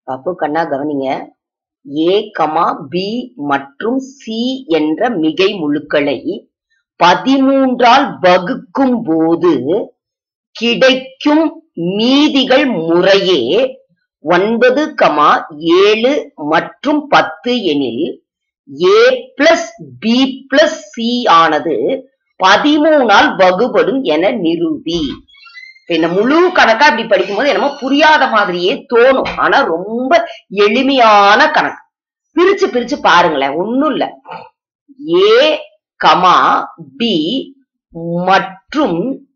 பாப்பு கண்ணா கவனிங்க ஏ கமா பி மற்றும் சி என்ற மிகை முழுக்களை பதிமூன்றால் வகுக்கும் போது கிடைக்கும் மீதிகள் முறையே ஒன்பது கமா ஏழு மற்றும் பத்து எனில் A plus B plus C ஆனது பதிமூணால் வகுபடும் என நிரூபி இப்ப இந்த முழு கணக்கா இப்படி படிக்கும்போது என்னமோ புரியாத மாதிரியே தோணும் ஆனா ரொம்ப எளிமையான கணக்கு பிரிச்சு பிரிச்சு பாருங்களேன் ஒண்ணும் இல்ல ஏ கமா பி மற்றும்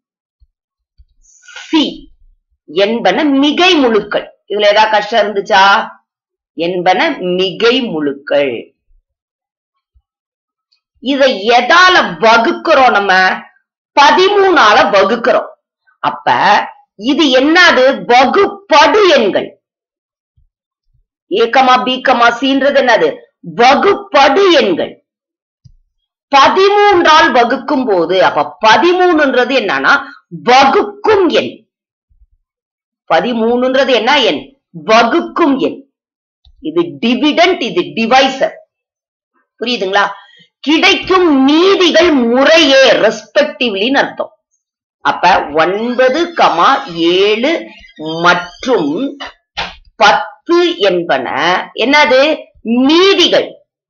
சி என்பன மிகை முழுக்கள் இதுல ஏதாவது கஷ்டம் இருந்துச்சா என்பன மிகை முழுக்கள் இதை எதால வகுக்கிறோம் நம்ம பதிமூணால வகுக்கிறோம் அப்ப இது என்னது வகுப்படு எண்கள் ஏக்கமா பீக்கமா சீன்றது என்னது வகுப்படு எண்கள் பதிமூன்றால் வகுக்கும் போது அப்ப பதிமூணுன்றது என்னன்னா வகுக்கும் எண் பதிமூணுன்றது என்ன எண் வகுக்கும் எண் இது டிவிடெண்ட் இது டிவைசர் புரியுதுங்களா கிடைக்கும் நீதிகள் முறையே ரெஸ்பெக்டிவ்லின்னு அர்த்தம் அப்ப ஒன்பது கமா ஏழு மற்றும் பத்து என்பன என்னது நீதிகள்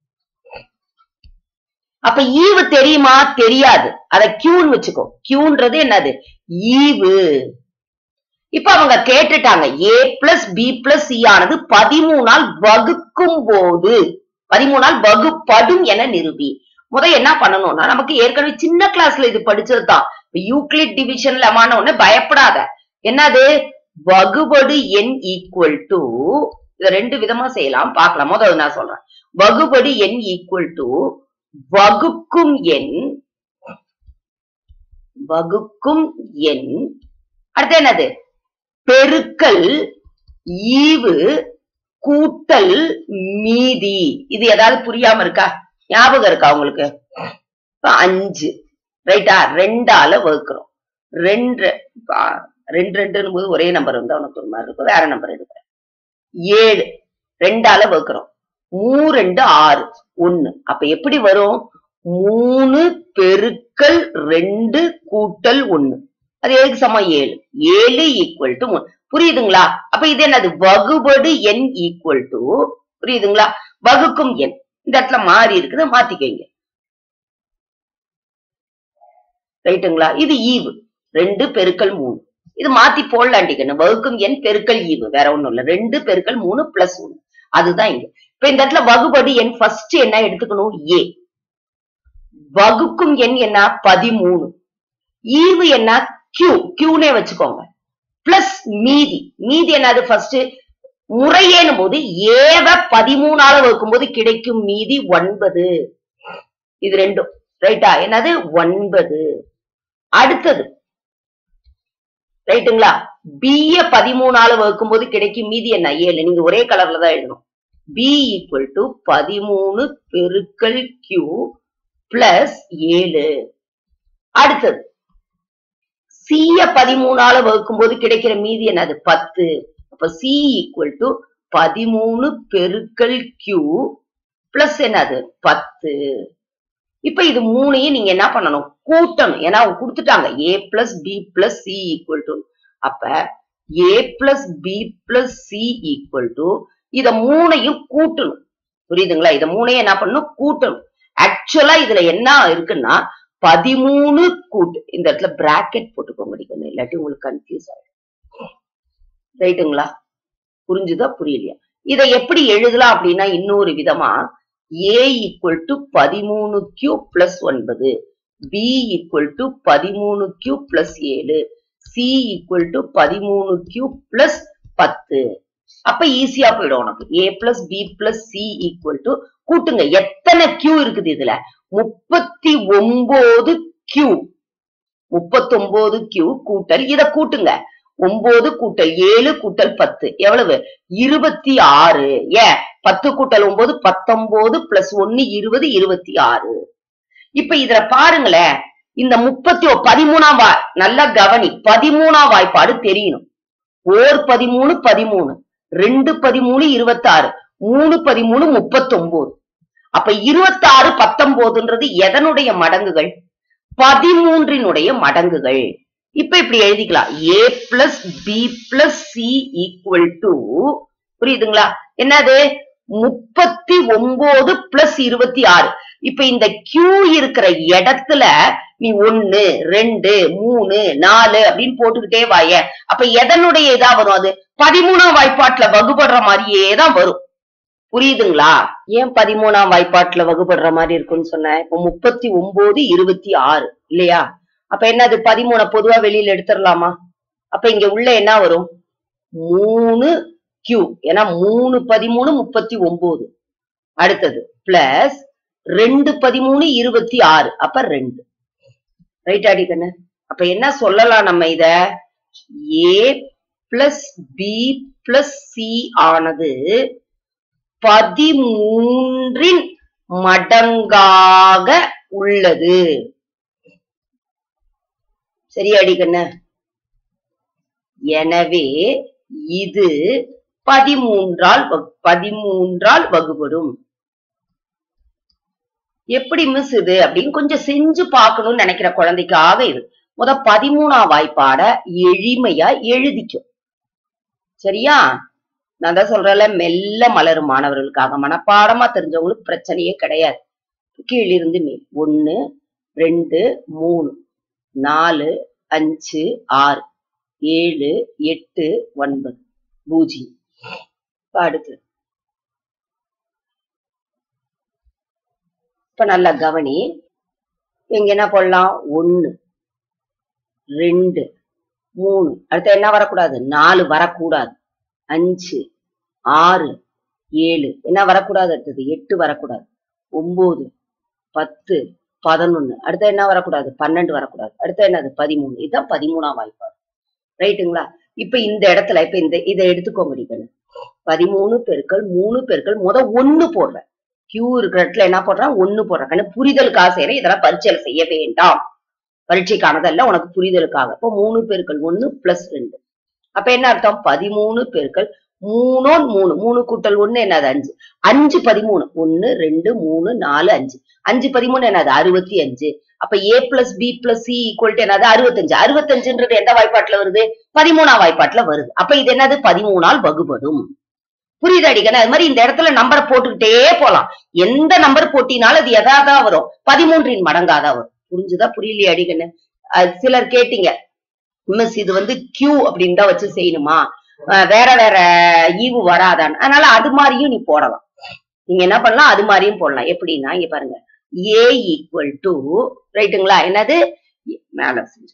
அப்ப ஈவு தெரியுமா தெரியாது அத கியூன்னு வச்சுக்கோ கியூன்றது என்னது ஈவு இப்ப அவங்க கேட்டுட்டாங்க A plus B plus C ஆனது பதிமூணால் வகுக்கும் போது பதிமூணால் வகுப்படும் என நிரூபி முத என்ன பண்ணணும்னா நமக்கு ஏற்கனவே சின்ன கிளாஸ்ல இது படிச்சதுதான் யூக்ளிட் டிவிஷன்ல மான உடனே பயப்படாத என்னது வகுபடு எண் ஈக்குவல் டு இத ரெண்டு விதமா செய்யலாம் பார்க்கலாம் முதல்ல நான் சொல்றேன் வகுபடு எண் ஈக்குவல் டு வகுக்கும் எண் வகுக்கும் எண் அடுத்து என்னது பெருக்கல் ஈவு கூட்டல் மீதி இது ஏதாவது புரியாம இருக்கா ஞாபகம் இருக்கா உங்களுக்கு இப்ப அஞ்சு ரைட்டா ரெண்டால வகுக்கிறோம் ரெண்டு பா- ரெண்டு ரெண்டுன்னு போது ஒரே நம்பர் வந்து உனக்கு ஒரு மாதிரி இருக்கும் வேற நம்பர் எடுக்கிறேன் ஏழு ரெண்டால வகுக்கிறோம் மூ ரெண்டு ஆறு ஒண்ணு அப்ப எப்படி வரும் மூணு பெருக்கல் ரெண்டு கூட்டல் ஒண்ணு அது எதுக்கு சமம் ஏழு ஏழு ஈக்குவல் டு மூணு புரியுதுங்களா அப்ப இது என்னது வகுபடு எண் ஈக்குவல் டு புரியுதுங்களா வகுக்கும் எண் இந்த இடத்துல மாறி இருக்குது மாத்திக்கோங்க ரைட்டுங்களா இது ஈவு ரெண்டு பெருக்கல் மூணு இது மாத்தி போடலாண்டிக்கணும் வகுக்கும் எண் பெருக்கல் ஈவு வேற ஒண்ணும் இல்ல ரெண்டு பெருக்கல் மூணு பிளஸ் ஒண்ணு அதுதான் இங்க இப்ப இந்த இடத்துல வகுபடு எண் ஃபர்ஸ்ட் என்ன எடுத்துக்கணும் ஏ வகுக்கும் எண் என்ன பதிமூணு ஈவு என்ன கியூ கியூனே வச்சுக்கோங்க பிளஸ் மீதி மீதி என்னது ஃபர்ஸ்ட் முறையேனும் போது ஏவ பதிமூணால வகுக்கும் போது கிடைக்கும் மீதி ஒன்பது இது ரெண்டும் ரைட்டா என்னது ஒன்பது அடுத்தது ரைட்டுங்களா பிய பதிமூணால வகுக்கும் போது கிடைக்கும் மீதி என்ன ஏழு நீங்க ஒரே கலர்ல தான் எழுதணும் பி ஈக்குவல் டு பதிமூணு பெருக்கல் கியூ பிளஸ் ஏழு அடுத்தது சிய பதிமூணால வகுக்கும் போது கிடைக்கிற மீதி என்னது பத்து அப்ப சி ஈக்குவல் டு பதிமூணு பெருக்கல் கியூ பிளஸ் என்னது பத்து இப்ப இது மூணையும் நீங்க என்ன பண்ணணும் கூட்டணும் ஏன்னா அவங்க கொடுத்துட்டாங்க A plus B plus C equal to அப்ப A plus B plus C equal to இத மூணையும் கூட்டணும் புரியுதுங்களா இத மூணையும் என்ன பண்ணணும் கூட்டணும் ஆக்சுவலா இதுல என்ன இருக்குன்னா பதிமூணு கூட்டு இந்த இடத்துல பிராக்கெட் போட்டுக்கோங்க அடிக்கணும் இல்லாட்டி உங்களுக்கு கன்ஃபியூஸ் ஆயிடும் ரைட்டுங்களா புரிஞ்சுதா புரியலையா இதை எப்படி எழுதலாம் அப்படின்னா இன்னொரு விதமா ஏ ஈக்குவல் டு பதிமூணு கியூ பிளஸ் ஒன்பது பி ஈக்குவல் டு பதிமூணு கியூ பிளஸ் ஏழு சி ஈக்குவல் டு பதிமூணு கியூ பிளஸ் பத்து அப்ப ஈஸியா போயிடும் உனக்கு A plus B plus C equal to கூட்டுங்க எத்தனை கியூ இருக்குது இதுல முப்பத்தி ஒன்பது கியூ முப்பத்தொன்பது கியூ கூட்டல் இத கூட்டுங்க ஒன்பது கூட்டல் ஏழு கூட்டல் பத்து எவ்வளவு இருபத்தி ஆறு ஏன் பத்து கூட்டல் ஒன்பது பத்தொன்பது பிளஸ் ஒன்னு இருபது இருபத்தி ஆறு இப்ப இதுல பாருங்களேன் இந்த முப்பத்தி ஒ- பதிமூணாம் வா நல்ல கவனி பதிமூணாம் வாய்ப்பாடு தெரியணும் ஓர் பதிமூணு பதிமூணு ரெண்டு பதிமூணு இருபத்தாறு மூணு பதிமூணு முப்பத்தொன்பது அப்ப இருபத்தாறு பத்தொன்பதுன்றது எதனுடைய மடங்குகள் பதிமூன்றினுடைய மடங்குகள் இப்ப இப்படி எழுதிக்கலாம் A plus B plus C equal to புரியுதுங்களா என்னது முப்பத்தி ஒன்பது பிளஸ் இருபத்தி ஆறு இப்ப இந்த கியூ இருக்கிற இடத்துல நீ ஒன்னு ரெண்டு மூணு நாலு அப்படின்னு போட்டுக்கிட்டே வாய அப்ப எதனுடைய இதா வரும் அது பதிமூணாம் வாய்ப்பாட்டுல வகுபடுற மாதிரியே தான் வரும் புரியுதுங்களா ஏன் பதிமூணாம் வாய்ப்பாட்டுல வகுபடுற மாதிரி இருக்குன்னு சொன்னேன் இப்ப முப்பத்தி ஒன்பது இருபத்தி ஆறு இல்லையா அப்ப என்னது பதிமூணை பொதுவா வெளியில எடுத்துடலாமா அப்ப இங்க உள்ள என்ன வரும் மூணு கியூ ஏன்னா மூணு பதிமூணு முப்பத்தி ஒன்பது அடுத்தது பிளஸ் ரெண்டு பதிமூணு இருபத்தி ஆறு அப்ப ரெண்டு ரைட் அடிக்கண்ணு அப்ப என்ன சொல்லலாம் நம்ம இத A plus B plus C ஆனது பதிமூன்றின் மடங்காக உள்ளது சரியாடி கண்ணு எனவே இது பதிமூன்றால் வகு- பதிமூன்றால் வகுபடும் எப்படி மிஸ் இது அப்படின்னு கொஞ்சம் செஞ்சு பார்க்கணும்னு நினைக்கிற குழந்தைக்காக இது முத பதிமூணாம் வாய்ப்பாட எளிமையா எழுதிக்கும் சரியா நான் தான் சொல்றேன்ல மெல்ல மலரும் மாணவர்களுக்காக மனப்பாடமா தெரிஞ்சவங்களுக்கு பிரச்சனையே கிடையாது கீழிருந்து மேல் ஒன்னு ரெண்டு மூணு நாலு அஞ்சு ஆறு ஏழு எட்டு ஒன்பது பூஜ்ஜியம் இப்ப அடுத்து இப்ப நல்லா கவனி இங்க என்ன போடலாம் ஒன்னு ரெண்டு மூணு அடுத்து என்ன வரக்கூடாது நாலு வரக்கூடாது அஞ்சு ஆறு ஏழு என்ன வரக்கூடாது அடுத்தது எட்டு வரக்கூடாது ஒன்பது பத்து பதினொன்னு அடுத்து என்ன வரக்கூடாது பன்னெண்டு வரக்கூடாது அடுத்து என்னது பதிமூணு இதுதான் பதிமூணாம் வாய்ப்பாடு ரைட்டுங்களா இப்ப இந்த இடத்துல இப்ப இந்த இதை எடுத்துக்கோங்க நீங்க பதிமூணு பெருக்கள் மூணு பெருக்கள் முத ஒண்ணு போடுறேன் கியூ இருக்கிற இடத்துல என்ன போடுறேன் ஒண்ணு போடுறேன் கண்ணு புரிதலுக்காக செய்யறேன் இதெல்லாம் பரீட்சையில செய்ய வேண்டாம் பரீட்சைக்கானதல்ல உனக்கு புரிதலுக்காக அப்போ மூணு பெருக்கள் ஒண்ணு பிளஸ் ரெண்டு அப்ப என்ன அர்த்தம் பதிமூணு பெருக்கள் மூணோன் மூணு மூணு கூட்டல் ஒண்ணு என்னது அஞ்சு அஞ்சு பதிமூணு ஒண்ணு ரெண்டு மூணு நாலு அஞ்சு அஞ்சு பதிமூணு என்னது அறுபத்தி அஞ்சு அப்ப A plus B plus C equal என்னது அறுபத்தஞ்சு அறுபத்தஞ்சுன்றது எந்த வாய்ப்பாட்டுல வருது பதிமூணாம் வாய்ப்பாட்டுல வருது அப்ப இது என்னது பதிமூணால் வகுபடும் புரியுது அடிக்கணும் அது மாதிரி இந்த இடத்துல நம்பரை போட்டுக்கிட்டே போலாம் எந்த நம்பர் போட்டினாலும் அது எதாதான் வரும் பதிமூன்றின் மடங்காதான் வரும் புரிஞ்சுதா புரியலையே அடிக்கண்ணு அஹ் சிலர் கேட்டீங்க மிஸ் இது வந்து கியூ அப்படின்னு தான் வச்சு செய்யணுமா அஹ் வேற வேற ஈவு வராதான்னு அதனால அது மாதிரியும் நீ போடலாம் நீங்க என்ன பண்ணலாம் அது மாதிரியும் போடலாம் எப்படின்னா இங்க பாருங்க ஏ ஈக்குவல் டு ரைட்டுங்களா என்னது மேல செஞ்சு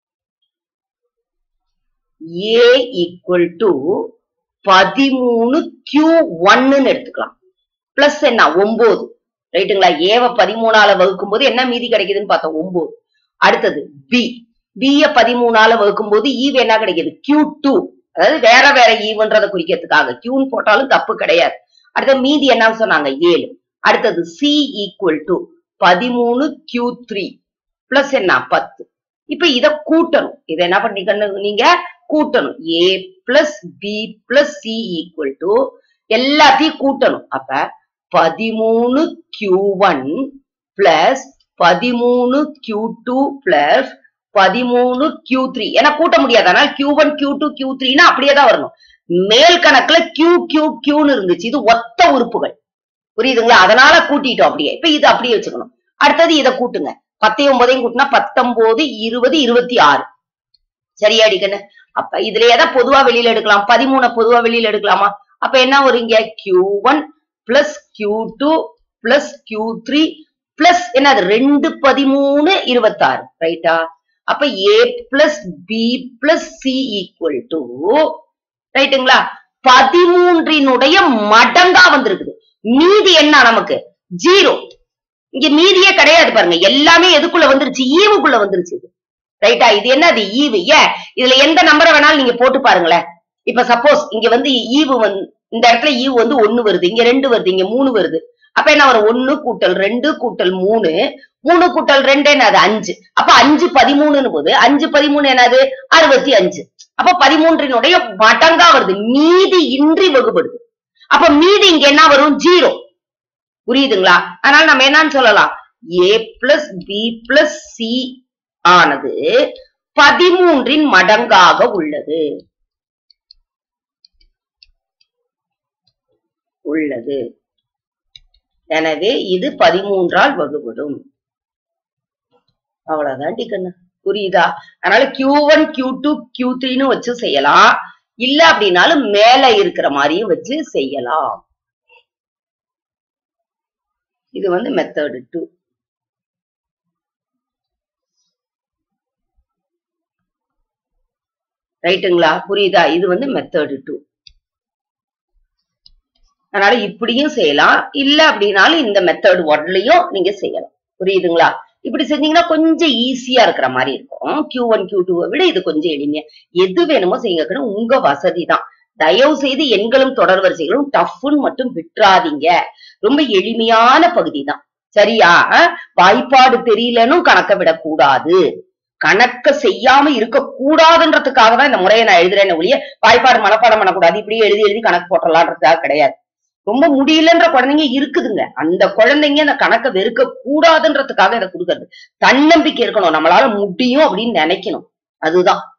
ஏ ஈக்குவல் டு பதிமூணு கியூ ஒன்னுன்னு எடுத்துக்கலாம் பிளஸ் என்ன ஒன்பது ரைட்டுங்களா ஏவ பதிமூணால வகுக்கும் போது என்ன மீதி கிடைக்குதுன்னு பார்த்தோம் ஒன்பது அடுத்தது பி பிய பதிமூணால வகுக்கும் போது ஈவ் என்ன கிடைக்குது கியூ டூ அதாவது வேற வேற ஈவுன்றதை குறிக்கிறதுக்காக கியூன்னு போட்டாலும் தப்பு கிடையாது அடுத்த மீதி என்னன்னு சொன்னாங்க ஏழு அடுத்தது சி ஈக்குவல் டு பதிமூணு கியூ த்ரீ பிளஸ் என்ன பத்து இப்ப இத கூட்டணும் இத என்ன பண்ணிக்கணும் நீங்க கூட்டணும் A plus B plus C equal to எல்லாத்தையும் கூட்டணும் அப்ப பதிமூணு கியூ ஒன் பிளஸ் பதிமூணு கியூ டூ பிளஸ் பதிமூணு கியூ த்ரீ ஏன்னா கூட்ட முடியாது அதனால Q one Q two Q த்ரீனா அப்படியே தான் வரணும் மேல் கணக்குல கியூ கியூ கியூன்னு இருந்துச்சு இது ஒத்த உறுப்புகள் புரியுதுங்களா அதனால கூட்டிட்டோம் அப்படியே இப்ப இது அப்படியே வச்சுக்கணும் அடுத்தது இதை கூட்டுங்க பத்தையும் ஒன்பதையும் கூட்டினா பத்தொன்பது இருபது இருபத்தி ஆறு சரியா அடிக்கண்ணு அப்ப இதுல எதை பொதுவா வெளியில எடுக்கலாம் பதிமூணு பொதுவா வெளியில எடுக்கலாமா அப்ப என்ன வரும் இங்க Q one plus Q two plus Q three plus என்னது ரெண்டு பதிமூணு இருபத்தாறு ரைட்டா அப்ப A plus B plus C equal to ரைட்டுங்களா பதிமூன்றினுடைய மடங்கா வந்திருக்குது மீதி என்ன நமக்கு ஜீரோ இங்க மீதியே கிடையாது பாருங்க எல்லாமே எதுக்குள்ள வந்துருச்சு ஈவுக்குள்ள வந்துருச்சு இது ரைட்டா இது என்னது ஈவு ஏன் இதுல எந்த நம்பரை வேணாலும் நீங்க போட்டு பாருங்களேன் இப்ப சப்போஸ் இங்க வந்து ஈவு வந்து இந்த இடத்துல ஈவு வந்து ஒண்ணு வருது இங்க ரெண்டு வருது இங்க மூணு வருது அப்ப என்ன வரும் ஒண்ணு கூட்டல் ரெண்டு கூட்டல் மூணு மூணு கூட்டல் ரெண்டு என்னது அஞ்சு அப்ப அஞ்சு பதிமூணுன்னு போது அஞ்சு பதிமூணு என்னது அறுபத்தி அஞ்சு அப்ப பதிமூன்றினுடைய மடங்கா வருது மீதி இன்றி வகுபடுது அப்ப மீதி இங்க என்ன வரும் ஜீரோ புரியுதுங்களா அதனால நம்ம என்னன்னு சொல்லலாம் A plus B plus C ஆனது பதிமூன்றின் மடங்காக உள்ளது உள்ளது எனவே இது பதிமூன்றால் வகுபடும் அவ்வளவுதான் டிக்கண்ணு புரியுதா அதனால Q one Q two Q த்ரீன்னு வச்சு செய்யலாம் இல்ல அப்படின்னாலும் மேல இருக்கிற மாதிரியும் வச்சு செய்யலாம் இது வந்து மெத்தட் டூ ரைட்டுங்களா புரியுதா இது வந்து மெத்தட் டூ அதனால இப்படியும் செய்யலாம் இல்ல அப்படின்னாலும் இந்த மெத்தட் ஒன்லயும் நீங்க செய்யலாம் புரியுதுங்களா இப்படி செஞ்சீங்கன்னா கொஞ்சம் ஈஸியா இருக்கிற மாதிரி இருக்கும் கியூ ஒன் கியூ டூவை விட இது கொஞ்சம் எளிமையா எது வேணுமோ செய்யுங்க உங்க வசதி தான் தயவு செய்து எண்களும் தொடர் வரிசைகளும் டஃப்னு மட்டும் விட்டுறாதீங்க ரொம்ப எளிமையான பகுதி தான் சரியா அஹ்? வாய்ப்பாடு தெரியலன்னு கணக்க விடக்கூடாது கணக்க செய்யாம இருக்க கூடாதுன்றதுக்காக தான் இந்த முறையை நான் எழுதுறேன்னு ஒழிய வாய்ப்பாடு மனப்பாடம் பண்ணக்கூடாது இப்படியே எழுதி எழுதி கணக்கு போட்டலான்றதுக்காக கிடையாது ரொம்ப முடியலன்ற குழந்தைங்க இருக்குதுங்க அந்த குழந்தைங்க அந்த கணக்க வெறுக்க கூடாதுன்றதுக்காக இதை கொடுக்கறது தன்னம்பிக்கை இருக்கணும் நம்மளால முடியும் அப்படின்னு நினைக்கணும் அதுதான்